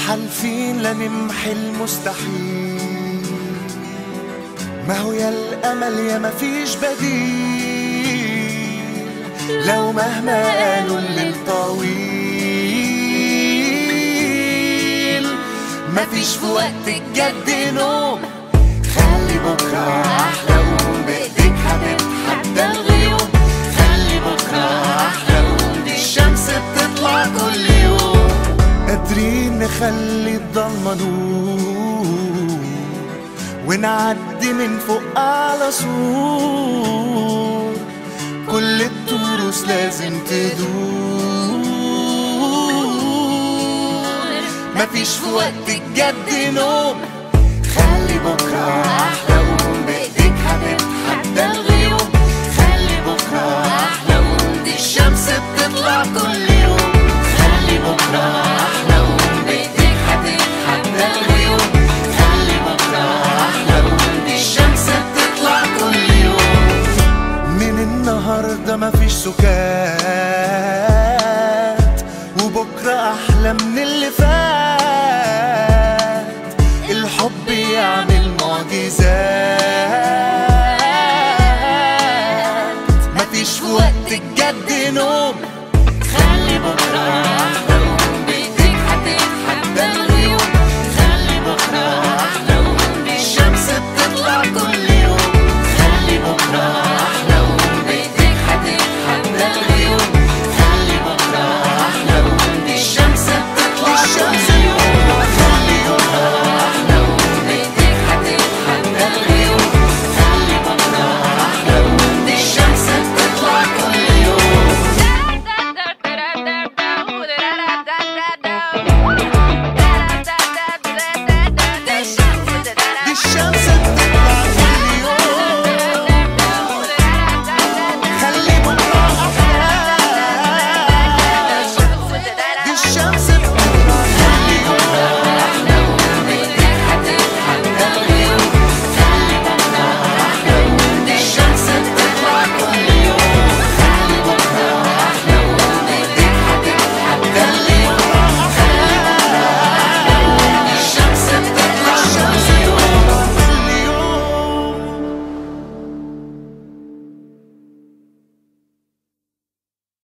حالفين لنمحي المستحيل ما هو يا الأمل يا ما فيش بديل لو مهما قالوا الليل طويل ما فيش في وقت الجد نوم خلي بكرة أحلى وقوم بإيديك هتتحدى الغيوم خلي بكرة أحلى وقوم دي الشمس بتطلع كل يوم قادرين نخلي الضلمة نور ونعدي من فوق على سور كل التروس لازم تدور مفيش في وقت الجد نوم خلي بكرة أحلى وقوم بإيديك هتتحدى الغيوم خلي بكرة أحلى وقوم دي الشمس بتطلع كل يوم خلي بكرة أحلى وقوم بإيديك هتتحدى الغيوم خلي بكرة أحلى وقوم دي الشمس بتطلع كل يوم من النهاردة مفيش سكات